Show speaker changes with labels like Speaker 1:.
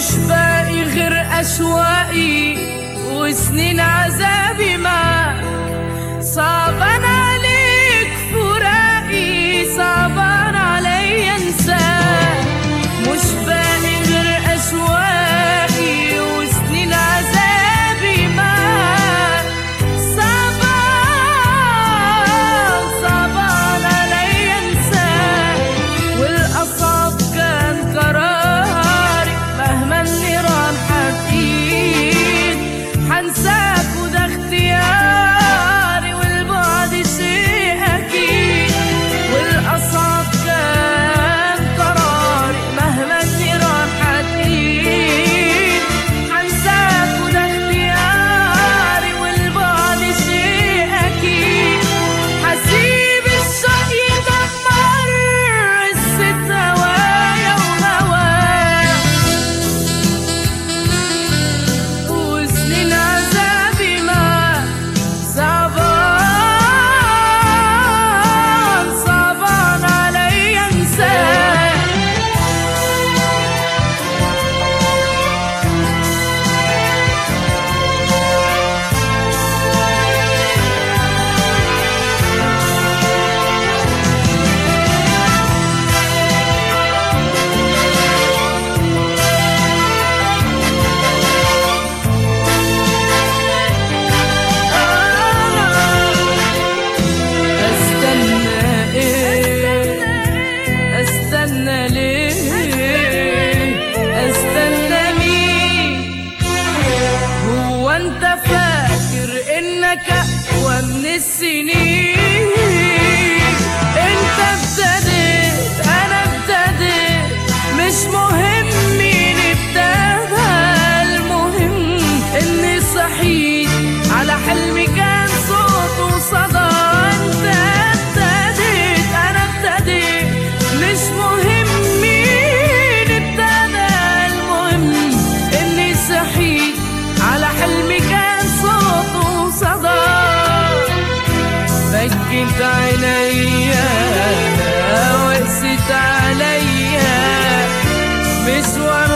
Speaker 1: مش باقي غير أشواقي وسنين عذابي معاك صعبان عليك فراقي صعبان عليا انساك مش باقي غير أشواقي وسنين عذابي معاك صعبان صعبان عليا انساك والأصعب كان قراري مهما النيران حتقيد حنساك وده اختياري والبعد شيء أكيد والأصعب كان قراري مهما النيران حتقيد حنساك وده اختياري والبعد شيء أكيد حسيب الشوق يدمر الست هوايا وهوايا وسنين عذابي معاك صعبان صعبان عليا انساك استنى ايه استنى ليه استنى مين هو انت فاكر انك اقوى من السنين انت ابتديت انا ابتديت مش مهم مين ابتدى المهم اني صحيت على حلمي كان صوت وصدى انت ابتديت انا ابتديت مش مهم مين ابتدى المهم اني صحيت على حلمي كان صوت وصدى بكت عينيا وقست عليا مشوار